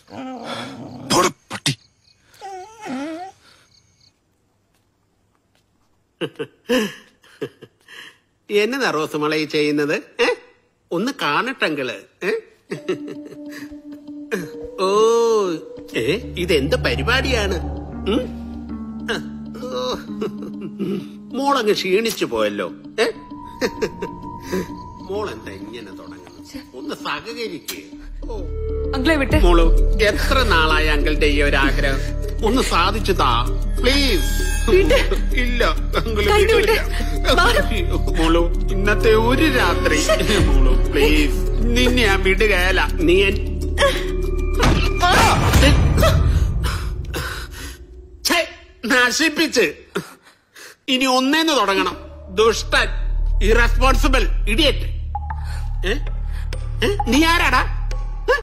പോടാ, പട്ടി എന്നതാ റോസുമള ഈ ചെയ്യുന്നത് ഏ ഒന്ന് കാണട്ടെങ്കിള് ഏ? ഓ ഏ ഇതെന്ത് പരിപാടിയാണ് ഉം? ആ, ഓ. മോളങ്ങ് ക്ഷീണിച്ചു പോയല്ലോ ഏ മോളെന്താ ഇങ്ങനെ തുടങ്ങുന്നത് ഒന്ന് സഹകരിക്കുക ഓ അങ്കിളെ വിട്ടെ മോളു എത്ര നാളായി അങ്കിളുടെ ഈ ഒരു ആഗ്രഹം ഒന്ന് സാധിച്ചു താ പ്ലീസ് ഇല്ല അങ്കിള് കൈ വിട്. വിടില്ല. മോളു ഇന്നത്തെ ഒരു രാത്രി മോളു പ്ലീസ് നിന്നെ ഞാൻ വിടുകയല്ല നീ എൻ- ഛെ, നശിപ്പിച്ച് ഇനി ഒന്നേന്ന് തുടങ്ങണം ദുഷ്ടൻ ഇറസ്പോൺസിബിൾ ഇഡിയറ്റ് നീ ആരാടാ